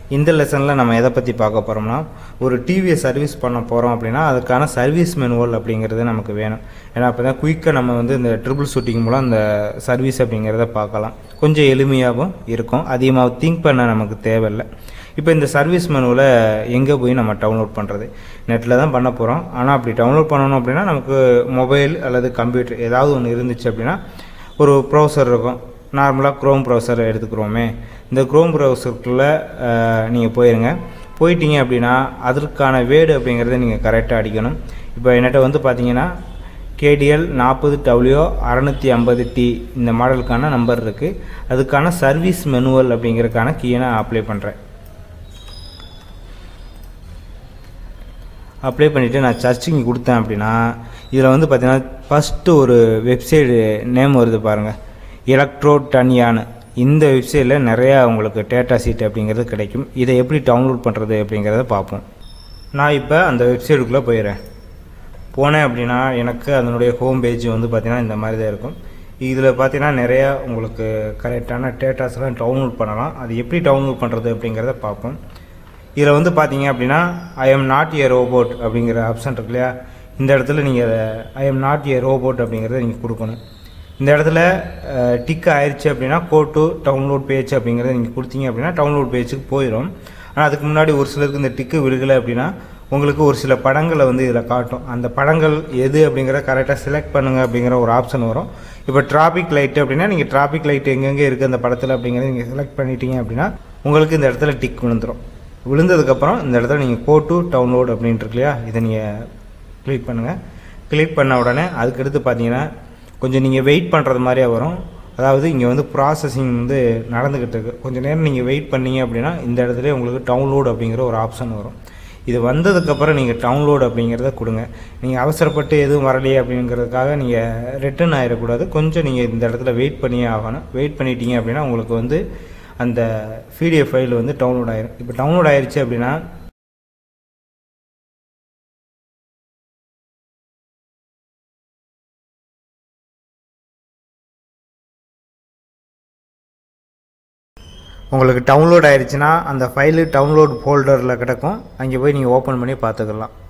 இந்த லெசனில் நம்ம எதை பற்றி பார்க்க போகிறோம்னா ஒரு டிவியை சர்வீஸ் பண்ண போகிறோம் அப்படின்னா அதுக்கான சர்வீஸ் மெனுவல் அப்படிங்கிறது நமக்கு வேணும் ஏன்னா அப்போ தான் குயிக்காக நம்ம வந்து இந்த ட்ரிபிள் ஷூட்டிங் மூலம் அந்த சர்வீஸ் அப்படிங்கிறத பார்க்கலாம் கொஞ்சம் எளிமையாகவும் இருக்கும் அதிகமாக திங்க் பண்ண நமக்கு தேவையில்லை இப்போ இந்த சர்வீஸ் மெனுவில் எங்கே போய் நம்ம டவுன்லோட் பண்ணுறது நெட்டில் தான் பண்ண போகிறோம் ஆனால் அப்படி டவுன்லோட் பண்ணணும் அப்படின்னா நமக்கு மொபைல் அல்லது கம்ப்யூட்டர் ஏதாவது ஒன்று இருந்துச்சு அப்படின்னா ஒரு ப்ரௌசர் இருக்கும் நார்மலாக க்ரோம் ப்ரௌசர் எடுத்துக்கிறோமே இந்த க்ரோம் ப்ரௌசருக்குள்ளே நீங்கள் போயிருங்க போயிட்டீங்க அப்படின்னா அதற்கான வேர்டு அப்படிங்கிறத நீங்கள் கரெக்டாக அடிக்கணும் இப்போ என்கிட்ட வந்து பார்த்தீங்கன்னா கேடிஎல் நாற்பது டபிள்யூ அறநூற்றி ஐம்பது டி இந்த மாடலுக்கான நம்பர் இருக்குது அதுக்கான சர்வீஸ் மெனுவல் அப்படிங்கிறதுக்கான கீயை நான் அப்ளை பண்ணுறேன் அப்ளை பண்ணிவிட்டு நான் சர்ச்சிங் கொடுத்தேன் அப்படின்னா இதில் வந்து பார்த்தீங்கன்னா ஃபஸ்ட்டு ஒரு வெப்சைடு நேம் வருது பாருங்கள் எலக்ட்ரோ டன்யானு இந்த வெப்சைட்டில் நிறையா உங்களுக்கு டேட்டா சீட் அப்படிங்கிறது கிடைக்கும் இதை எப்படி டவுன்லோட் பண்ணுறது அப்படிங்கிறத பார்ப்போம் நான் இப்போ அந்த வெப்சைட்டுக்குள்ளே போயிடுறேன் போனேன் அப்படின்னா எனக்கு அதனுடைய ஹோம் பேஜ் வந்து பார்த்திங்கன்னா இந்த மாதிரி தான் இருக்கும் இதில் பார்த்தீங்கன்னா நிறையா உங்களுக்கு கரெக்டான டேட்டாஸ்லாம் டவுன்லோட் பண்ணலாம் அது எப்படி டவுன்லோட் பண்ணுறது அப்படிங்கிறத பார்ப்போம் இதில் வந்து பார்த்தீங்க அப்படின்னா I am not a robot அப்படிங்கிற ஆப்ஷன் இருக்கு இல்லையா இந்த இடத்துல நீங்கள் I am not a robot அப்படிங்கிறத நீங்கள் கொடுக்கணும் இந்த இடத்துல டிக் ஆயிடுச்சு அப்படின்னா கோ டு டவுன்லோட் பேஜ் அப்படிங்கிறத நீங்கள் கொடுத்தீங்க அப்படின்னா டவுன்லோட் பேஜுக்கு போயிடும் ஆனால் அதுக்கு முன்னாடி ஒரு சிலருக்கு இந்த டிக்கு விழுகலை அப்படின்னா உங்களுக்கு ஒரு சில படங்களை வந்து இதில் காட்டும் அந்த படங்கள் எது அப்படிங்கிறத கரெக்டாக செலக்ட் பண்ணுங்கள் அப்படிங்கிற ஒரு ஆப்ஷன் வரும் இப்போ டிராஃபிக் லைட் அப்படின்னா நீங்கள் டிராஃபிக் லைட் எங்கெங்கே இருக்குது அந்த படத்தில் அப்படிங்கிறத நீங்கள் செலக்ட் பண்ணிட்டீங்க அப்படின்னா உங்களுக்கு இந்த இடத்துல டிக் விழுந்துடும் விழுந்ததுக்கப்புறம் இந்த இடத்துல நீங்கள் கோ டு டவுன்லோட் அப்படின்ட்டு இருக்கு இல்லையா இதை நீங்கள் கிளிக் பண்ணுங்கள் கிளிக் பண்ண உடனே அதுக்கடுத்து பார்த்தீங்கன்னா கொஞ்சம் நீங்கள் வெயிட் பண்ணுறது மாதிரியே வரும் அதாவது இங்கே வந்து ப்ராசஸிங் வந்து நடந்துக்கிட்டு இருக்கு கொஞ்சம் நேரம் நீங்கள் வெயிட் பண்ணீங்க அப்படின்னா இந்த இடத்துல உங்களுக்கு டவுன்லோட் அப்படிங்கிற ஒரு ஆப்ஷன் வரும் இது வந்ததுக்கப்புறம் நீங்கள் டவுன்லோட் அப்படிங்கிறத கொடுங்க நீங்கள் அவசரப்பட்டு எதுவும் வரலையே அப்படிங்கிறதுக்காக நீங்கள் ரிட்டர்ன் ஆகிடக்கூடாது கொஞ்சம் நீங்கள் இந்த இடத்துல வெயிட் பண்ணியே ஆகணும் வெயிட் பண்ணிட்டீங்க அப்படின்னா உங்களுக்கு வந்து அந்த பிடிஎஃப் ஃபைல் வந்து டவுன்லோட் ஆயிரும் இப்போ டவுன்லோட் ஆயிருச்சு அப்படின்னா உங்களுக்கு டவுன்லோட் ஆயிடுச்சுன்னா அந்த ஃபைலு டவுன்லோட் ஃபோல்டரில் கிடக்கும் அங்கே போய் நீங்கள் ஓப்பன் பண்ணி பார்த்துக்கலாம்